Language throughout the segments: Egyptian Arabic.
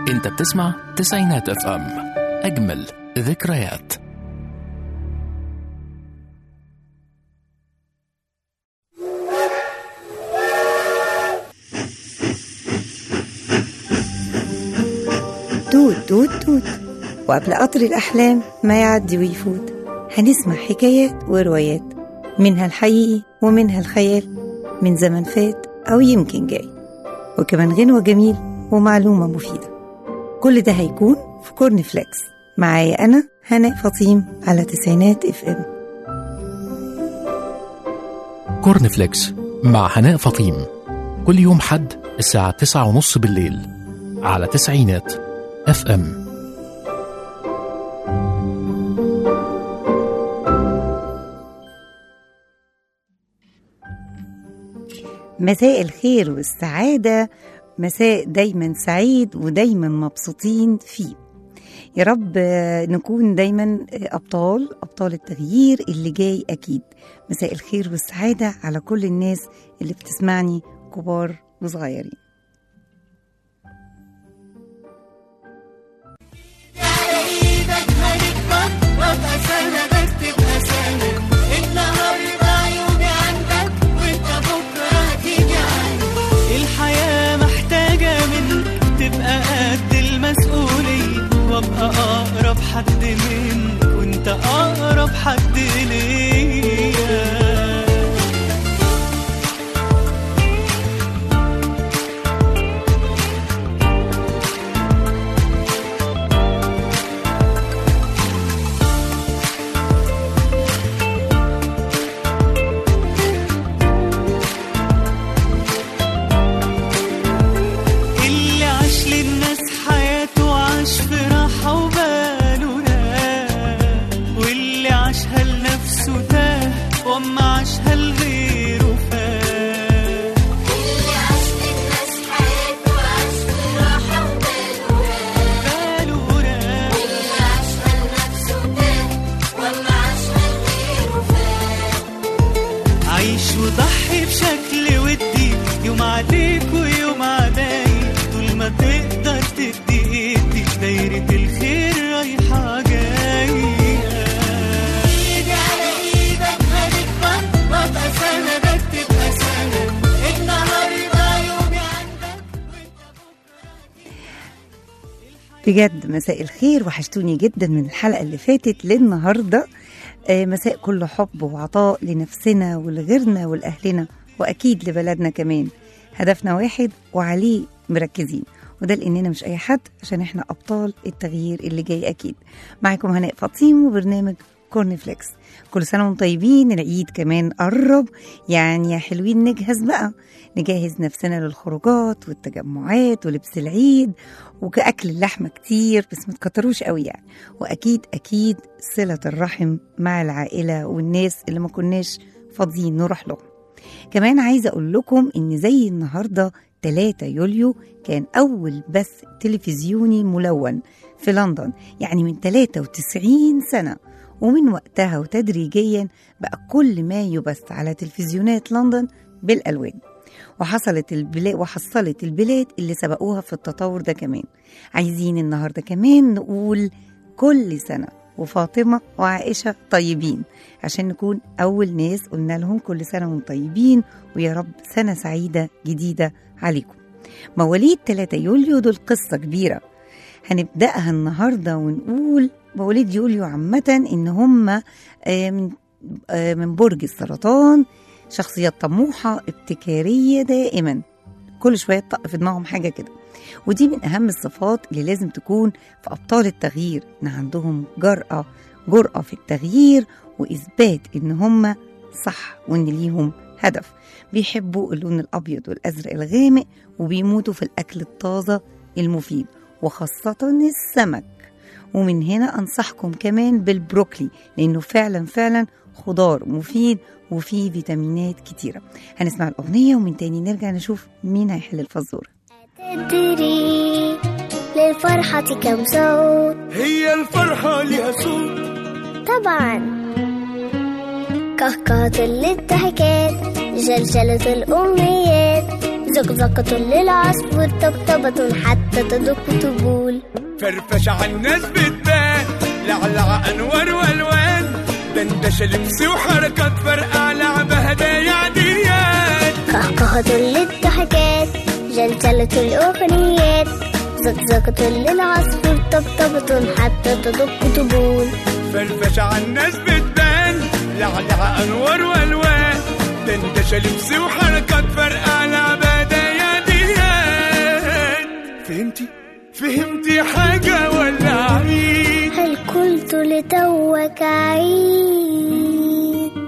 انت بتسمع تسعينات اف ام اجمل ذكريات توت توت توت وقبل قطر الأحلام ما يعدي ويفوت هنسمع حكايات وروايات منها الحقيقي ومنها الخيال من زمن فات أو يمكن جاي وكمان غنوة جميل ومعلومة مفيدة كل ده هيكون في كورن فليكس معايا أنا هناء فطيم على تسعينات اف ام كورن فليكس مع هناء فطيم كل يوم حد الساعة تسعة ونص بالليل على تسعينات اف ام مساء الخير والسعادة مساء دايما سعيد ودايما مبسوطين فيه يا رب آه، نكون دايما آه، أبطال أبطال التغيير اللي جاي أكيد مساء الخير والسعادة على كل الناس اللي بتسمعني كبار وصغيرين الحياة محتاجة منك تبقى قد المسؤولية وابقى أقرب حد منك وانت أقرب حد ليا اللي عاش للناس حياته عاش في راحة وباله راق واللي عاشها لنفسه تاه وأما عاشها لغيره فات باله راق عيش وضحي بشكل ودي يوم عليك ويوم عليا طول ما تقدر تدي ايدي دايرة الخير رايحة جاية ايدي على ايدك هنكبر وابقى سندك تبقى سند النهارده يومي عندك بجد مساء الخير وحشتوني جدا من الحلقة اللي فاتت للنهاردة آه، مساء كله حب وعطاء لنفسنا ولغيرنا ولأهلنا وأكيد لبلدنا كمان هدفنا واحد وعليه مركزين وده لأننا مش أي حد عشان احنا أبطال التغيير اللي جاي أكيد معاكم هناء فطيم وبرنامج كورن فليكس كل سنة وانتم طيبين العيد كمان قرب يعني يا حلوين نجهز بقى نجهز نفسنا للخروجات والتجمعات ولبس العيد وكأكل اللحمة كتير بس ما تكتروش قوي يعني وأكيد أكيد صلة الرحم مع العائلة والناس اللي ما كناش فاضيين نروح لهم كمان عايزة أقول لكم إن زي النهاردة 3 يوليو كان أول بث تلفزيوني ملون في لندن يعني من 93 سنة ومن وقتها وتدريجيا بقى كل ما يبث على تلفزيونات لندن بالألوان وحصلت البلاد وحصلت البلاد اللي سبقوها في التطور ده كمان عايزين النهارده كمان نقول كل سنه وفاطمه وعائشه طيبين عشان نكون اول ناس قلنا لهم كل سنه وانتم طيبين ويا رب سنه سعيده جديده عليكم مواليد 3 يوليو دول قصه كبيره هنبداها النهارده ونقول مواليد يوليو عامه ان هم آه، من آه، من برج السرطان شخصيات طموحة ابتكارية دائما كل شوية تطق في دماغهم حاجة كده ودي من أهم الصفات اللي لازم تكون في أبطال التغيير إن عندهم جرأة جرأة في التغيير وإثبات إن هم صح وإن ليهم هدف بيحبوا اللون الأبيض والأزرق الغامق وبيموتوا في الأكل الطازة المفيد وخاصة السمك ومن هنا أنصحكم كمان بالبروكلي لأنه فعلا فعلا خضار مفيد وفيه فيتامينات كتيرة هنسمع الأغنية ومن تاني نرجع نشوف مين هيحل الفزورة تدري للفرحة كم صوت هي الفرحة لها صوت طبعا كهكهة الضحكات جلجلة الأمنيات زقزقة للعصفور طبطبة حتى تدق تبول فرفش على الناس بتبان لعلع انوار والوان دندشه لبس وحركات فرقع لعبه هدايا عاديات قهقهة للضحكات جلجلة الأغنيات زقزقة للعصفور طبطبة حتى تدق تبول فرفش على الناس بتبان لعلع انوار والوان دندشه لبس وحركات فرقع لعبه هدايا عاديات فهمتي فهمتي حاجه ولا عيد هل قلت لتوك عيد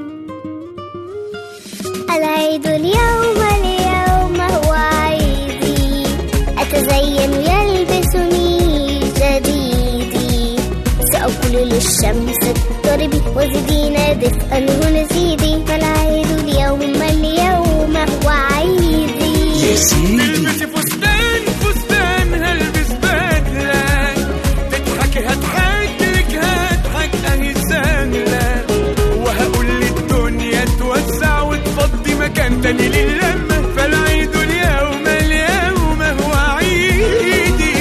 العيد اليوم اليوم هو عيدي أتزين يلبسني جديدي سأقول للشمس اضطربي وزدينا دفئا ونزيدي فالعيد اليوم اليوم هو عيدي تلبسي فستان فستان هلبس بدلة تضحكي هضحك لك هضحك اهي سهلة وهقول للدنيا توسع وتفضي مكان تاني للمة فالعيد اليوم اليوم هو عيدي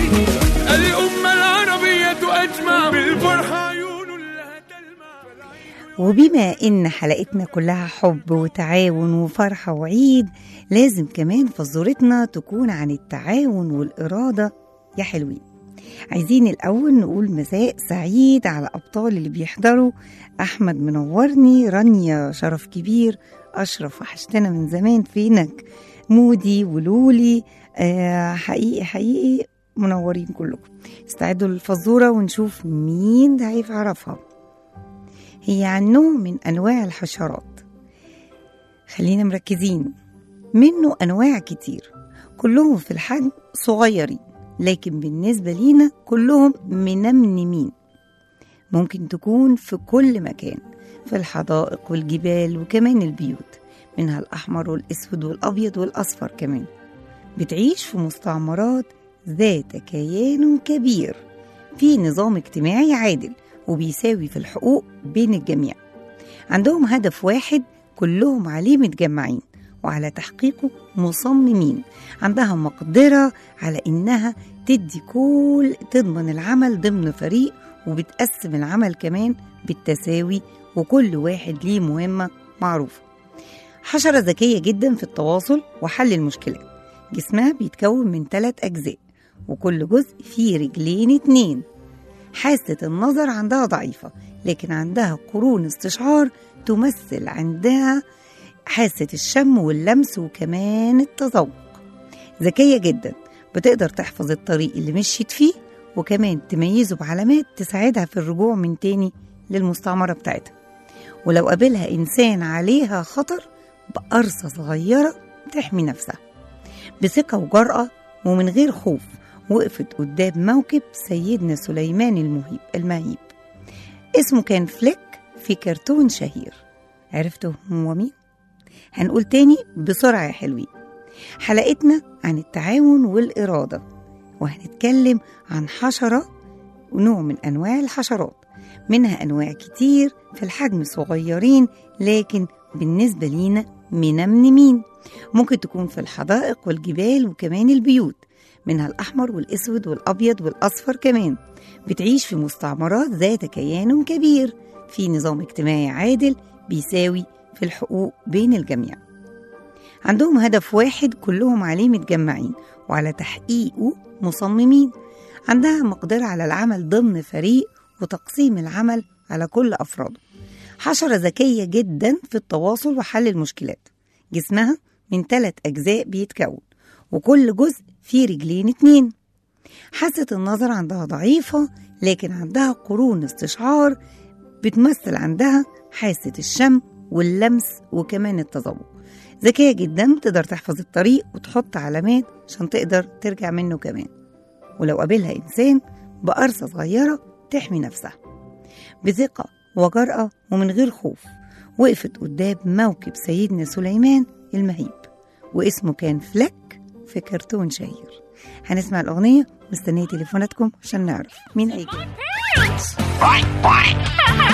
الأمة العربية أجمع بالفرحة عيون لها تلمع وبما إن حلقتنا كلها حب وتعاون وفرحة وعيد لازم كمان فزورتنا تكون عن التعاون والإرادة يا حلوين عايزين الأول نقول مساء سعيد على أبطال اللي بيحضروا أحمد منورني رانيا شرف كبير أشرف وحشتنا من زمان فينك مودي ولولي آه حقيقي حقيقي منورين كلكم استعدوا للفزورة ونشوف مين ده هيعرفها هي عن نوع من أنواع الحشرات خلينا مركزين منه أنواع كتير كلهم في الحجم صغيرين لكن بالنسبة لينا كلهم منمنمين ممكن تكون في كل مكان في الحدائق والجبال وكمان البيوت منها الأحمر والأسود والأبيض والأصفر كمان بتعيش في مستعمرات ذات كيان كبير في نظام اجتماعي عادل وبيساوي في الحقوق بين الجميع عندهم هدف واحد كلهم عليه متجمعين وعلى تحقيقه مصممين عندها مقدرة على إنها تدي كل تضمن العمل ضمن فريق وبتقسم العمل كمان بالتساوي وكل واحد ليه مهمة معروفة حشرة ذكية جدا في التواصل وحل المشكلات جسمها بيتكون من ثلاث أجزاء وكل جزء فيه رجلين اتنين حاسة النظر عندها ضعيفة لكن عندها قرون استشعار تمثل عندها حاسة الشم واللمس وكمان التذوق ذكية جدا بتقدر تحفظ الطريق اللي مشيت فيه وكمان تميزه بعلامات تساعدها في الرجوع من تاني للمستعمرة بتاعتها ولو قابلها إنسان عليها خطر بقرصة صغيرة تحمي نفسها بثقة وجرأة ومن غير خوف وقفت قدام موكب سيدنا سليمان المهيب المهيب اسمه كان فليك في كرتون شهير عرفتوا هو مين؟ هنقول تاني بسرعة يا حلوين حلقتنا عن التعاون والإرادة وهنتكلم عن حشرة ونوع من أنواع الحشرات منها أنواع كتير في الحجم صغيرين لكن بالنسبة لينا منمنمين ممكن تكون في الحدائق والجبال وكمان البيوت منها الأحمر والأسود والأبيض والأصفر كمان بتعيش في مستعمرات ذات كيان كبير في نظام اجتماعي عادل بيساوي في الحقوق بين الجميع عندهم هدف واحد كلهم عليه متجمعين وعلى تحقيقه مصممين عندها مقدرة على العمل ضمن فريق وتقسيم العمل على كل أفراده حشرة ذكية جدا في التواصل وحل المشكلات جسمها من ثلاث أجزاء بيتكون وكل جزء فيه رجلين اتنين حاسة النظر عندها ضعيفة لكن عندها قرون استشعار بتمثل عندها حاسة الشم واللمس وكمان التذوق ذكية جدا تقدر تحفظ الطريق وتحط علامات عشان تقدر ترجع منه كمان ولو قابلها إنسان بقرصة صغيرة تحمي نفسها بثقة وجرأة ومن غير خوف وقفت قدام موكب سيدنا سليمان المهيب واسمه كان فلك في كرتون شهير هنسمع الأغنية مستنية تليفوناتكم عشان نعرف مين هيجي Ants! Ants!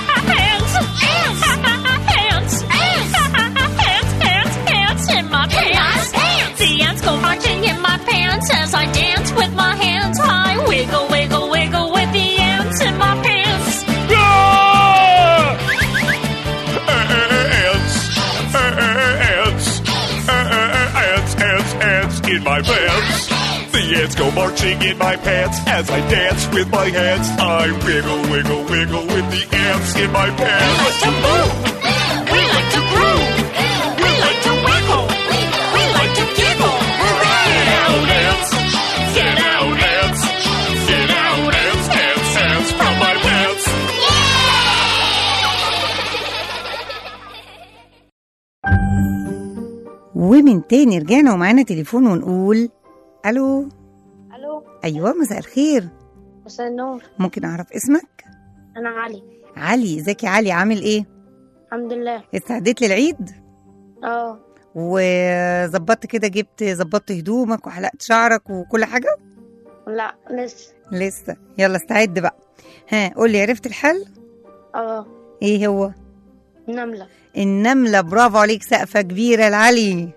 Ants! Ants! Ants! Ants! Ants! Ants in my pants! The marching in my pants as I dance with my hands high. Wiggle, wiggle, wiggle with the ants in my pants. Ants, ants, ants, ants, ants in my pants. The ants go marching in my pants as I dance with my hands. I wiggle, wiggle, wiggle with the ants in my We like pants. to move. We like to groove. We like to wiggle. We like to giggle. Get out, ants! Get out, ants! Get out, ants, ants, ants from my pants! ومن تاني رجعنا ومعانا تليفون ونقول الو الو ايوه مساء الخير مساء النور ممكن اعرف اسمك انا علي علي ازيك يا علي عامل ايه الحمد لله استعديت للعيد اه وظبطت كده جبت ظبطت هدومك وحلقت شعرك وكل حاجه لا لسه لسه يلا استعد بقى ها قول لي عرفت الحل اه ايه هو نملة النمله برافو عليك سقفه كبيره لعلي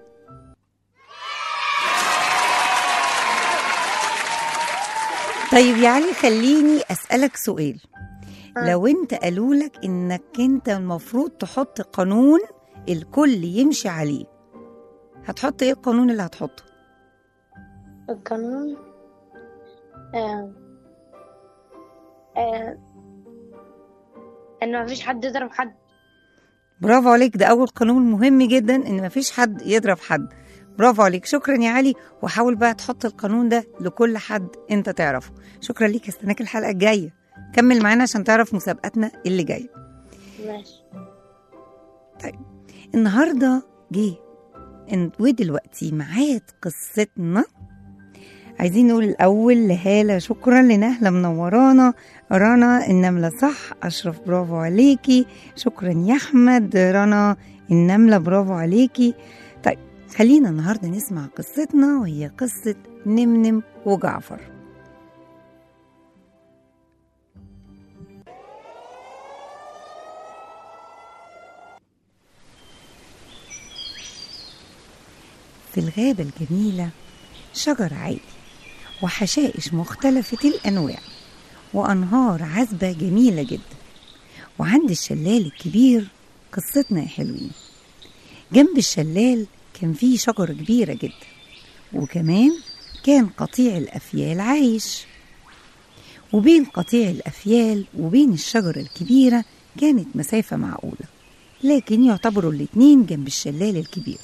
طيب يا علي خليني اسالك سؤال آه. لو انت قالوا لك انك انت المفروض تحط قانون الكل يمشي عليه هتحط ايه القانون اللي هتحطه القانون آه. آه. ان مفيش حد يضرب حد برافو عليك ده اول قانون مهم جدا ان مفيش حد يضرب حد برافو عليك شكرا يا علي وحاول بقى تحط القانون ده لكل حد انت تعرفه شكرا ليك استناك الحلقه الجايه كمل معانا عشان تعرف مسابقتنا اللي جايه ماشي النهارده جه إن- ودلوقتي ميعاد قصتنا عايزين نقول الأول لهالة شكرا لنهلة منورانا رنا النملة صح أشرف برافو عليكي شكرا يا أحمد رنا النملة برافو عليكي طيب خلينا النهاردة نسمع قصتنا وهي قصة نمنم وجعفر في الغابة الجميلة شجر عالي وحشائش مختلفة الأنواع وأنهار عذبة جميلة جدا وعند الشلال الكبير قصتنا يا حلوين جنب الشلال كان فيه شجرة كبيرة جدا وكمان كان قطيع الأفيال عايش وبين قطيع الأفيال وبين الشجرة الكبيرة كانت مسافة معقولة لكن يعتبروا الاتنين جنب الشلال الكبير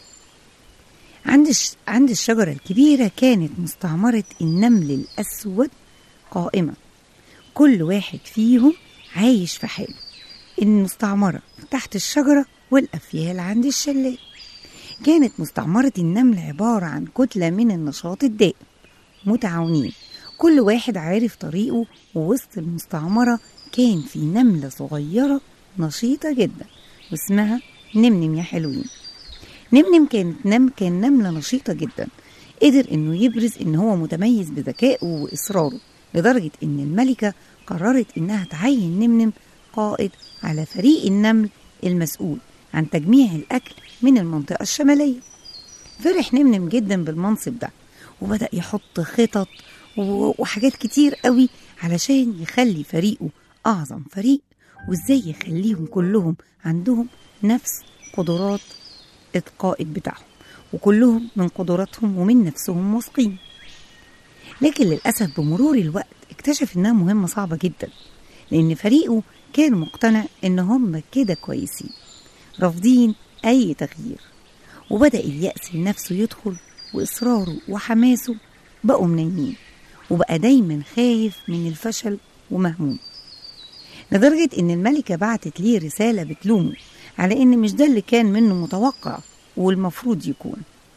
عند الش... عند الشجرة الكبيرة كانت مستعمرة النمل الأسود قائمة كل واحد فيهم عايش في حاله المستعمرة تحت الشجرة والأفيال عند الشلال كانت مستعمرة النمل عبارة عن كتلة من النشاط الدائم متعاونين كل واحد عارف طريقه ووسط المستعمرة كان في نملة صغيرة نشيطة جدا واسمها نمنم يا حلوين نمنم كانت نم كان نملة نشيطة جدا قدر انه يبرز ان هو متميز بذكائه واصراره لدرجة ان الملكة قررت انها تعين نمنم قائد على فريق النمل المسؤول عن تجميع الاكل من المنطقة الشمالية فرح نمنم جدا بالمنصب ده وبدأ يحط خطط و- وحاجات كتير قوي علشان يخلي فريقه أعظم فريق وإزاي يخليهم كلهم عندهم نفس قدرات القائد بتاعهم وكلهم من قدراتهم ومن نفسهم واثقين لكن للأسف بمرور الوقت اكتشف إنها مهمة صعبة جدا لأن فريقه كان مقتنع إن هم كده كويسين رافضين أي تغيير وبدأ اليأس لنفسه يدخل وإصراره وحماسه بقوا منيمين وبقى دايما خايف من الفشل ومهموم لدرجة إن الملكة بعتت ليه رسالة بتلومه على إن مش ده اللي كان منه متوقع والمفروض يكون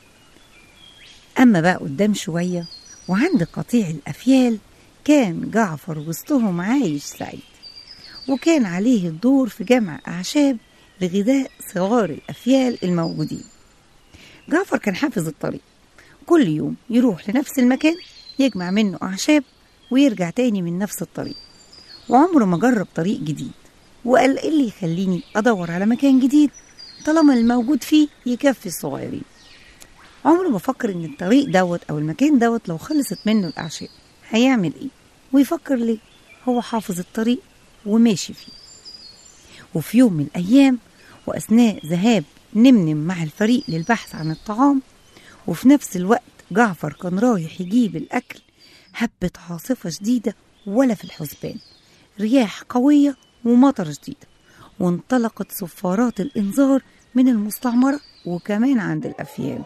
أما بقى قدام شوية وعند قطيع الأفيال كان جعفر وسطهم عايش سعيد وكان عليه الدور في جمع أعشاب لغذاء صغار الأفيال الموجودين جعفر كان حافظ الطريق كل يوم يروح لنفس المكان يجمع منه أعشاب ويرجع تاني من نفس الطريق وعمره ما جرب طريق جديد وقال إيه اللي يخليني أدور على مكان جديد طالما الموجود فيه يكفي الصغيرين عمره ما فكر ان الطريق دوت او المكان دوت لو خلصت منه الاعشاب هيعمل ايه ويفكر ليه هو حافظ الطريق وماشي فيه وفي يوم من الايام واثناء ذهاب نمنم مع الفريق للبحث عن الطعام وفي نفس الوقت جعفر كان رايح يجيب الاكل هبت عاصفه شديده ولا في الحسبان رياح قويه ومطر شديده وانطلقت صفارات الانذار من المستعمره وكمان عند الافيال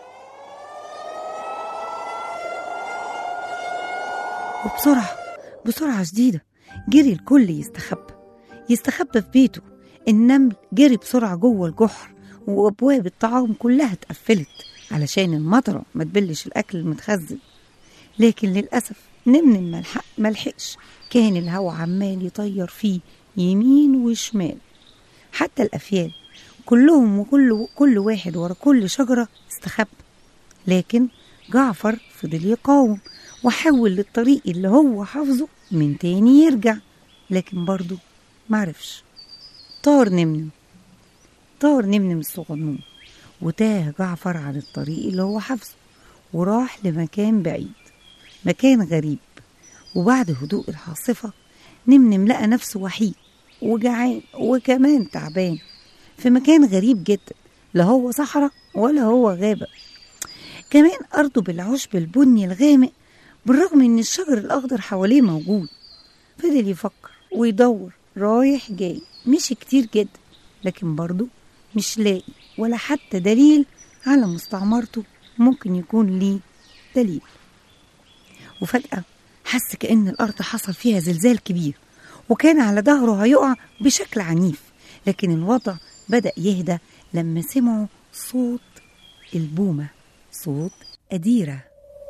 وبسرعة بسرعة شديدة جري الكل يستخبى يستخبى في بيته النمل جري بسرعة جوه الجحر وأبواب الطعام كلها اتقفلت علشان المطرة ما تبلش الأكل المتخزن لكن للأسف نمن ملحق ملحقش كان الهوا عمال يطير فيه يمين وشمال حتى الأفيال كلهم وكل كل واحد ورا كل شجرة استخبى لكن جعفر فضل يقاوم وحاول للطريق اللي هو حافظه من تاني يرجع لكن برضه معرفش طار نمنم طار نمنم الصغنون وتاه جعفر عن الطريق اللي هو حافظه وراح لمكان بعيد مكان غريب وبعد هدوء العاصفة نمنم لقى نفسه وحيد وجعان وكمان تعبان في مكان غريب جدا لا هو صحراء ولا هو غابة كمان أرضه بالعشب البني الغامق بالرغم إن الشجر الأخضر حواليه موجود فضل يفكر ويدور رايح جاي مشي كتير جدا لكن برضه مش لاقي ولا حتى دليل على مستعمرته ممكن يكون ليه دليل وفجأة حس كأن الأرض حصل فيها زلزال كبير وكان على ظهره هيقع بشكل عنيف لكن الوضع بدأ يهدى لما سمعوا صوت البومة صوت أديرة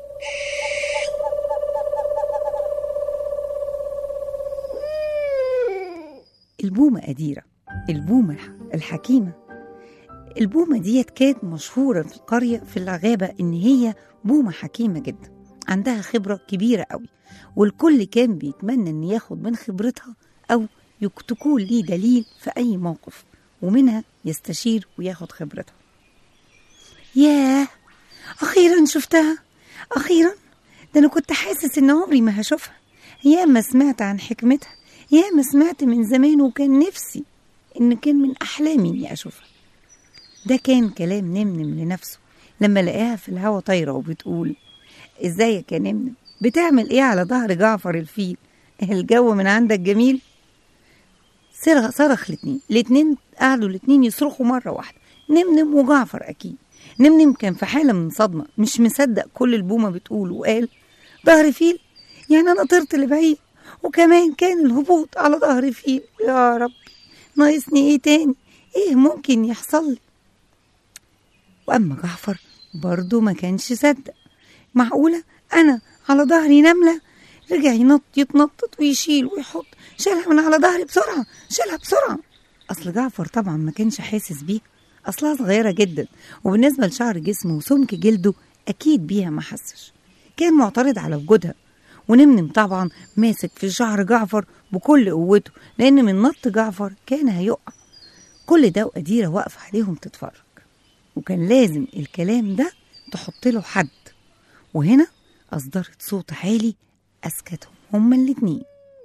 البومة أديرة البومة الحكيمة البومة ديت كانت مشهورة في القرية في الغابة إن هي بومة حكيمة جدا عندها خبرة كبيرة قوي والكل كان بيتمنى إن ياخد من خبرتها أو يك- تكون ليه دليل في أي موقف ومنها يستشير وياخد خبرتها ياه أخيرا شفتها أخيرا ده أنا كنت حاسس إن عمري ما هشوفها ياما سمعت عن حكمتها ياما سمعت من زمان وكان نفسي إن كان من أحلامي إني أشوفها ده كان كلام نمنم لنفسه لما لقاها في الهوا طايرة وبتقول ازيك يا نمنم بتعمل ايه على ظهر جعفر الفيل الجو من عندك جميل صرخ صرخ الاتنين الاتنين قعدوا الاتنين يصرخوا مرة واحدة نمنم وجعفر أكيد نمنم كان في حالة من صدمة مش مصدق كل البومة بتقول وقال ظهر فيل يعني أنا طرت لبعيد وكمان كان الهبوط على ظهر فيل يا رب ناقصني ايه تاني ايه ممكن يحصل لي واما جعفر برضه ما كانش صدق معقوله انا على ظهري نمله رجع ينط يتنطط ويشيل ويحط شالها من على ظهري بسرعه شالها بسرعه اصل جعفر طبعا ما كانش حاسس بيها اصلها صغيره جدا وبالنسبه لشعر جسمه وسمك جلده اكيد بيها ما حسش كان معترض على وجودها ونمنم طبعا ماسك في شعر جعفر بكل قوته لان من نط جعفر كان هيقع كل ده وأديرة واقفة عليهم تتفرج وكان لازم الكلام ده تحط له حد وهنا أصدرت صوت عالي أسكتهم هما الاتنين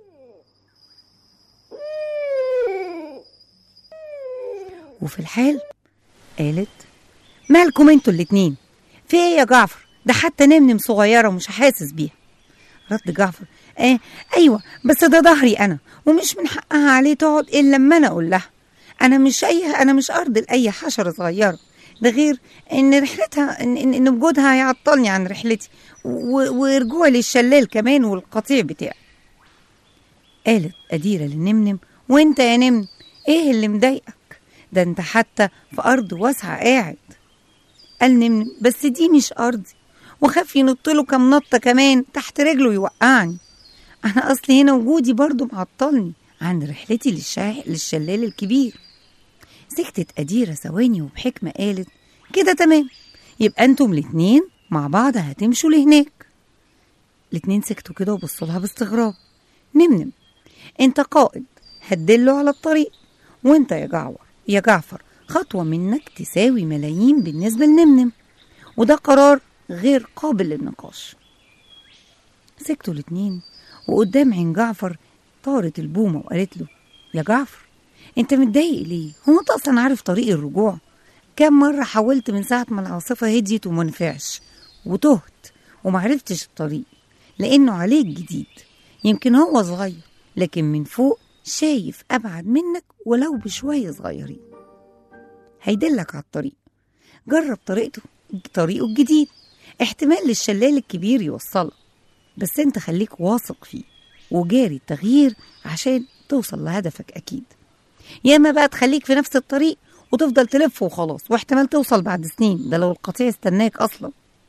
وفي الحال قالت مالكم انتوا الاتنين في ايه يا جعفر ده حتى نمنم صغيرة ومش حاسس بيها رد جعفر آه ايوه بس ده ظهري انا ومش من حقها عليه تقعد الا لما انا اقول لها انا مش اي انا مش ارض لاي حشره صغيره ده غير ان رحلتها ان, إن, إن وجودها هيعطلني عن رحلتي و- ورجوعي للشلال كمان والقطيع بتاعي قالت أديرة للنمنم وانت يا نمن ايه اللي مضايقك ده انت حتى في ارض واسعه قاعد قال نمنم بس دي مش ارضي وخاف ينط له كام نطه كمان تحت رجله يوقعني انا اصلي هنا وجودي برضو معطلني عن رحلتي للشا... للشلال الكبير سكتت أديرة ثواني وبحكمة قالت كده تمام يبقى انتم الاتنين مع بعض هتمشوا لهناك الاتنين سكتوا كده وبصوا لها باستغراب نمنم انت قائد هتدله على الطريق وانت يا جعفر يا جعفر خطوة منك تساوي ملايين بالنسبة لنمنم وده قرار غير قابل للنقاش سكتوا الاتنين وقدام عين جعفر طارت البومة وقالت له يا جعفر انت متضايق ليه هو انت اصلا عارف طريق الرجوع كم مرة حاولت من ساعة ما العاصفة هديت وما نفعش وتهت ومعرفتش الطريق لأنه عليك جديد يمكن هو صغير لكن من فوق شايف أبعد منك ولو بشوية صغيرين هيدلك على الطريق جرب طريقته طريقه الجديد احتمال للشلال الكبير يوصلك بس انت خليك واثق فيه وجاري التغيير عشان توصل لهدفك أكيد يا اما بقى تخليك في نفس الطريق وتفضل تلف وخلاص واحتمال توصل بعد سنين ده لو القطيع استناك اصلا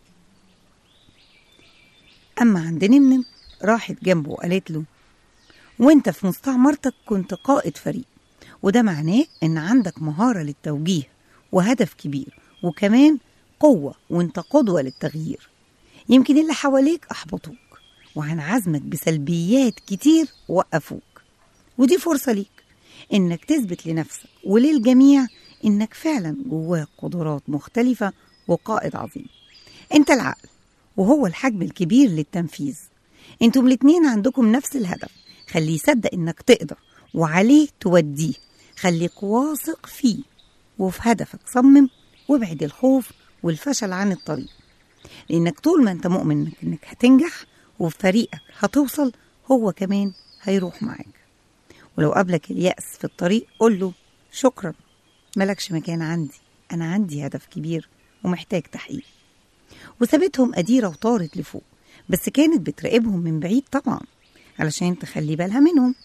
اما عند نمنم راحت جنبه وقالت له وانت في مستعمرتك كنت قائد فريق وده معناه ان عندك مهارة للتوجيه وهدف كبير وكمان قوة وانت قدوة للتغيير يمكن اللي حواليك احبطوك وعن عزمك بسلبيات كتير وقفوك ودي فرصة ليك انك تثبت لنفسك وللجميع انك فعلا جواك قدرات مختلفة وقائد عظيم انت العقل وهو الحجم الكبير للتنفيذ انتم الاتنين عندكم نفس الهدف خليه يصدق انك تقدر وعليه توديه خليك واثق فيه وفي هدفك صمم وابعد الخوف والفشل عن الطريق لانك طول ما انت مؤمن انك, إنك هتنجح وفي فريقك هتوصل هو كمان هيروح معاك ولو قابلك اليأس في الطريق قول له شكرا ملكش مكان عندي أنا عندي هدف كبير ومحتاج تحقيق وسابتهم أديرة وطارت لفوق بس كانت بتراقبهم من بعيد طبعا علشان تخلي بالها منهم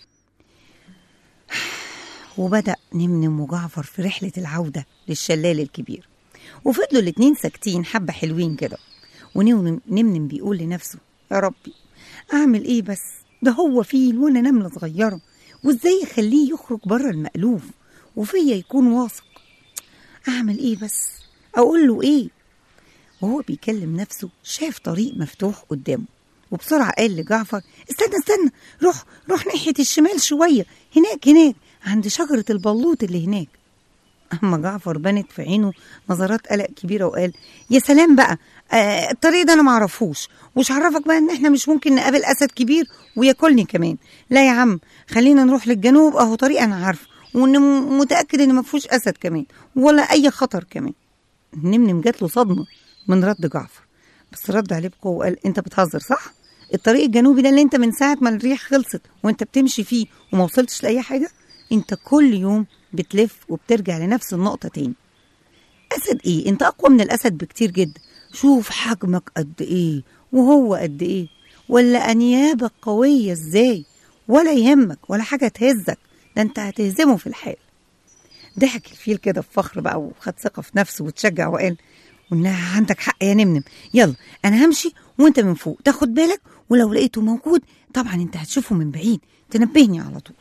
وبدأ نمنم وجعفر في رحلة العودة للشلال الكبير وفضلوا الاتنين ساكتين حبة حلوين كده ونمنم نمنم بيقول لنفسه يا ربي أعمل إيه بس ده هو فيل وأنا نملة صغيرة وإزاي أخليه يخرج بره المألوف وفيا يكون واثق أعمل إيه بس أقول له إيه وهو بيكلم نفسه شاف طريق مفتوح قدامه وبسرعة قال لجعفر استنى استنى روح روح ناحية الشمال شوية هناك هناك عند شجرة البلوط اللي هناك أما جعفر بنت في عينه نظرات قلق كبيرة وقال يا سلام بقى آه الطريق ده أنا معرفوش وش عرفك بقى إن إحنا مش ممكن نقابل أسد كبير وياكلني كمان لا يا عم خلينا نروح للجنوب أهو طريق أنا عارفه وإن م- متأكد إن مفهوش أسد كمان ولا أي خطر كمان نمنم جات له صدمة من رد جعفر بس رد عليه بقوة وقال أنت بتهزر صح؟ الطريق الجنوبي ده اللي أنت من ساعة ما الريح خلصت وأنت بتمشي فيه وما وصلتش لأي حاجة أنت كل يوم بتلف وبترجع لنفس النقطة تاني أسد إيه؟ أنت أقوى من الأسد بكتير جدا شوف حجمك قد إيه وهو قد إيه ولا أنيابك قوية إزاي ولا يهمك ولا حاجة تهزك ده أنت هتهزمه في الحال ضحك الفيل كده بفخر بقى وخد ثقة في نفسه وتشجع وقال وإنها عندك حق يا نمنم يلا أنا همشي وأنت من فوق تاخد بالك ولو لقيته موجود طبعا أنت هتشوفه من بعيد تنبهني على طول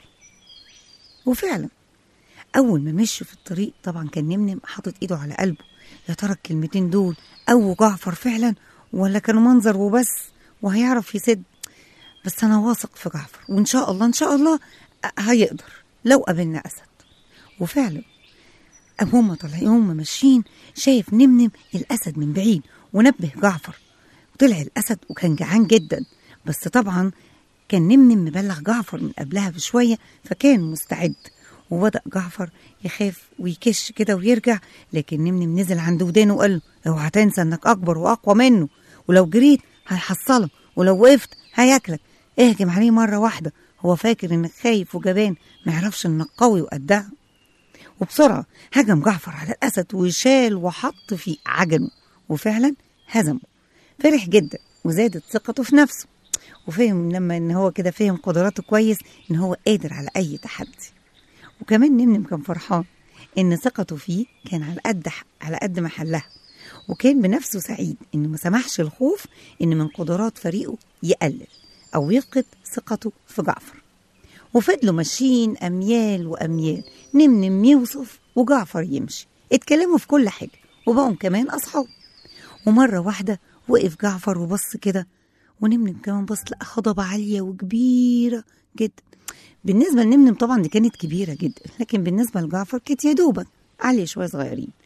وفعلا أول ما مشوا في الطريق طبعا كان نمنم حاطط إيده على قلبه يا ترى الكلمتين دول أو جعفر فعلا ولا كانوا منظر وبس وهيعرف يسد بس أنا واثق في جعفر وإن شاء الله إن شاء الله هيقدر لو قابلنا أسد وفعلا هما طالعين هما ماشيين شايف نمنم الأسد من بعيد ونبه جعفر طلع الأسد وكان جعان جدا بس طبعا كان نمنم مبلغ جعفر من قبلها بشوية فكان مستعد وبدأ جعفر يخاف ويكش كده ويرجع لكن نمنم نزل عند ودانه وقال له اوعى تنسى انك اكبر واقوى منه ولو جريت هيحصلك ولو وقفت هياكلك اهجم عليه مرة واحدة هو فاكر انك خايف وجبان ما يعرفش انك قوي وقدها وبسرعة هجم جعفر على الأسد وشال وحط في عجنه وفعلا هزمه فرح جدا وزادت ثقته في نفسه وفهم لما ان هو كده فهم قدراته كويس ان هو قادر على اي تحدي وكمان نمنم كان فرحان ان ثقته فيه كان على قد على قد محلها وكان بنفسه سعيد انه ما سمحش الخوف ان من قدرات فريقه يقلل او يفقد ثقته في جعفر وفضلوا ماشيين اميال واميال نمنم يوسف وجعفر يمشي اتكلموا في كل حاجه وبقوا كمان اصحاب ومره واحده وقف جعفر وبص كده ونمنم كمان بص لقى هضبه عاليه وكبيره جدا بالنسبه لنمنم طبعا دي كانت كبيره جدا لكن بالنسبه لجعفر كانت يا دوبك عاليه شويه صغيرين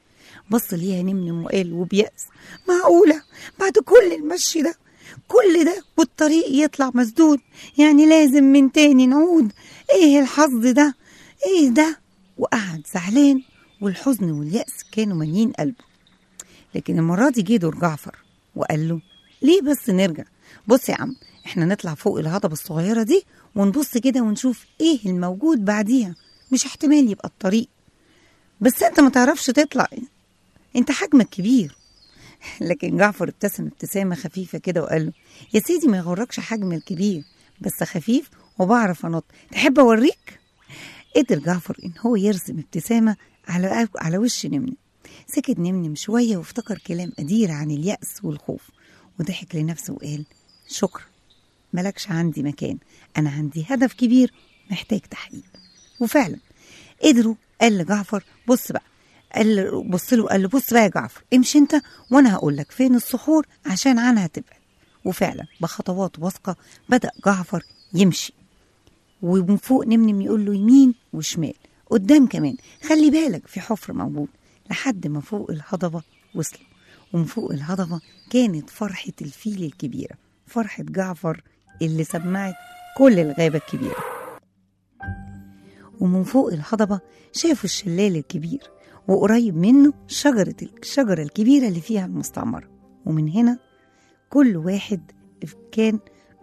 بص ليها نمنم وقال وبيأس معقولة بعد كل المشي ده كل ده والطريق يطلع مسدود يعني لازم من تاني نعود ايه الحظ ده ايه ده وقعد زعلان والحزن واليأس كانوا مالين قلبه لكن المرة دي جه دور جعفر وقال له ليه بس نرجع بص يا عم احنا نطلع فوق الهضبة الصغيرة دي ونبص كده ونشوف ايه الموجود بعديها مش احتمال يبقى الطريق بس انت ما تعرفش تطلع انت حجمك كبير لكن جعفر ابتسم ابتسامة خفيفة كده وقال له يا سيدي ما يغركش حجم الكبير بس خفيف وبعرف انط تحب اوريك قدر جعفر ان هو يرسم ابتسامة على على وش نمنم سكت نمنم شوية وافتكر كلام أدير عن اليأس والخوف وضحك لنفسه وقال شكرا ملكش عندي مكان أنا عندي هدف كبير محتاج تحقيق وفعلا قدروا قال لجعفر بص بقى قال له- بص له قال له بص بقى يا جعفر امشي انت وانا هقول لك فين الصخور عشان عنها تبعد وفعلا بخطوات واثقه بدا جعفر يمشي ومن فوق نمنم يقول له يمين وشمال قدام كمان خلي بالك في حفر موجود لحد ما فوق الهضبة وصلوا ومن فوق الهضبة كانت فرحة الفيل الكبيرة فرحة جعفر اللي سمعت كل الغابة الكبيرة ومن فوق الهضبة شافوا الشلال الكبير وقريب منه شجرة الشجرة الكبيرة اللي فيها المستعمرة ومن هنا كل واحد كان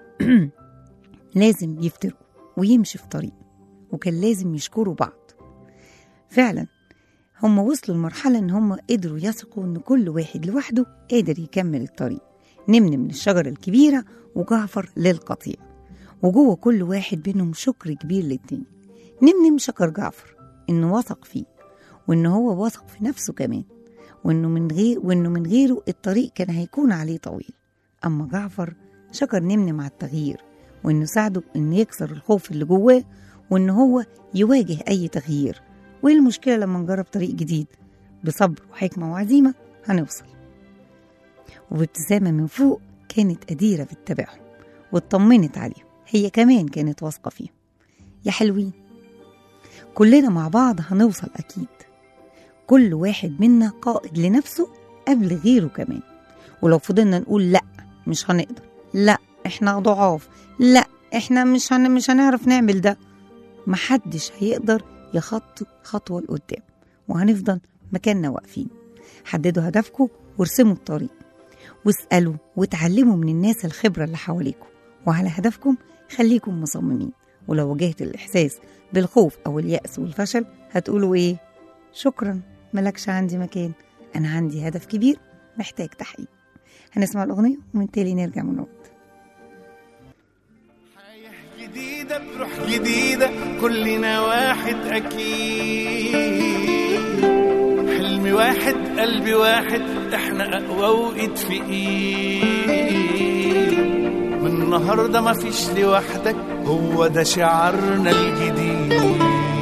لازم يفترقوا ويمشي في طريق وكان لازم يشكروا بعض فعلا هم وصلوا لمرحلة إن هم قدروا يثقوا إن كل واحد لوحده قادر يكمل الطريق نمنم للشجرة الكبيرة وجعفر للقطيع وجوه كل واحد بينهم شكر كبير للتاني نمنم شكر جعفر إنه وثق فيه وإن هو وثق في نفسه كمان وإنه من غير وإنه من غيره الطريق كان هيكون عليه طويل أما جعفر شكر نمنم على التغيير وإنه ساعده إنه يكسر الخوف اللي جواه وإن هو يواجه أي تغيير وإيه المشكلة لما نجرب طريق جديد بصبر وحكمة وعزيمة هنوصل وبابتسامة من فوق كانت أديرة بتتابعهم واطمنت عليهم هي كمان كانت واثقة فيهم يا حلوين كلنا مع بعض هنوصل أكيد كل واحد منا قائد لنفسه قبل غيره كمان ولو فضلنا نقول لأ مش هنقدر لأ احنا ضعاف لأ احنا مش هن... مش هنعرف نعمل ده محدش هيقدر يخطي خطوة لقدام وهنفضل مكاننا واقفين حددوا هدفكم وارسموا الطريق واسألوا وتعلموا من الناس الخبرة اللي حواليكم وعلى هدفكم خليكم مصممين ولو واجهت الإحساس بالخوف أو اليأس والفشل هتقولوا إيه؟ شكرا ملكش عندي مكان أنا عندي هدف كبير محتاج تحقيق هنسمع الأغنية ومن تالي نرجع من جديدة بروح جديدة كلنا واحد أكيد حلمي واحد قلبي واحد احنا أقوى وإيد في إيد من النهاردة مفيش لوحدك هو ده شعارنا الجديد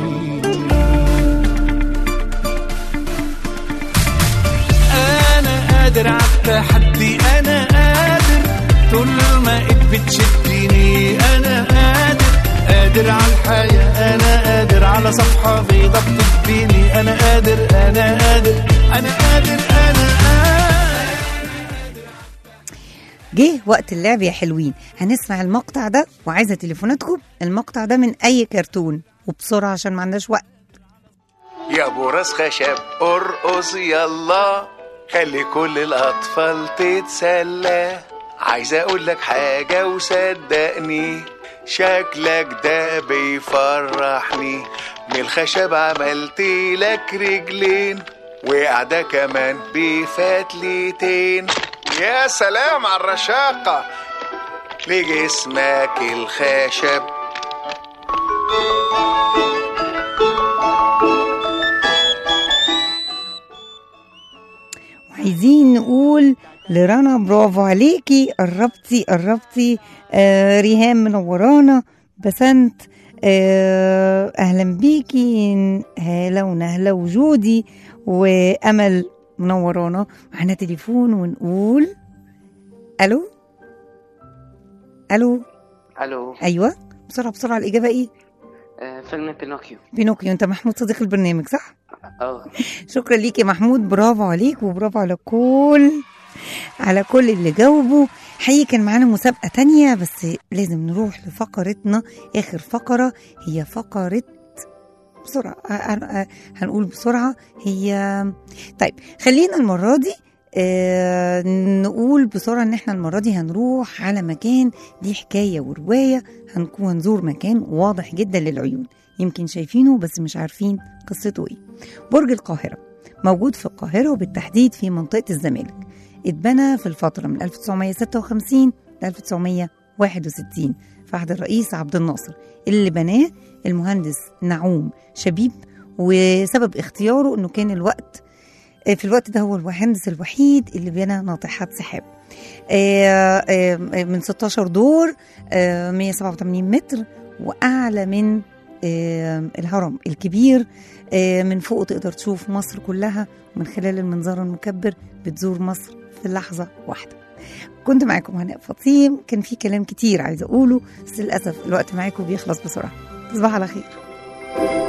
انا قادر على التحدي انا قادر طول ما ايد بتشدني انا قادر قادر على الحياة انا قادر على صفحة بيضة بتديني انا قادر انا قادر انا قادر انا قادر جه وقت اللعب يا حلوين هنسمع المقطع ده وعايزة تليفوناتكم المقطع ده من أي كرتون وبسرعة عشان ما عندناش وقت يا ابو راس خشب ارقص يلا خلي كل الاطفال تتسلى عايز اقول لك حاجه وصدقني شكلك ده بيفرحني من الخشب عملت لك رجلين وقعده كمان بفتلتين يا سلام على الرشاقه لجسمك الخشب وعايزين نقول لرنا برافو عليكي قربتي قربتي آه ريهام منورانا بسنت آه اهلا بيكي هلا ونهلا وجودي وامل منورانا معانا تليفون ونقول الو الو الو ايوه بسرعه بسرعه الاجابه ايه آه، فيلم بينوكيو بينوكيو انت محمود صديق البرنامج صح اه شكرا ليك يا محمود برافو عليك وبرافو على كل على كل اللي جاوبوا حقيقي كان معانا مسابقة تانية بس لازم نروح لفقرتنا آخر فقرة هي فقرة بسرعة هن- هن- هنقول بسرعة هي طيب خلينا المرة دي آه نقول بسرعة ان احنا المرة دي هنروح على مكان دي حكاية ورواية هنكون هنزور مكان واضح جدا للعيون يمكن شايفينه بس مش عارفين قصته ايه برج القاهرة موجود في القاهرة وبالتحديد في منطقة الزمالك اتبنى في الفترة من 1956 ل 1961 في عهد الرئيس عبد الناصر اللي بناه المهندس نعوم شبيب وسبب اختياره انه كان الوقت في الوقت ده هو المهندس الوحيد اللي بنى ناطحات سحاب آه، آه، من 16 دور آه، 187 متر واعلى من آه، الهرم الكبير آه، من فوق تقدر تشوف مصر كلها ومن خلال المنظار المكبر بتزور مصر في لحظة واحدة كنت معاكم هناء فطيم كان في كلام كتير عايزة أقوله بس للأسف الوقت معاكم بيخلص بسرعة تصبحوا على خير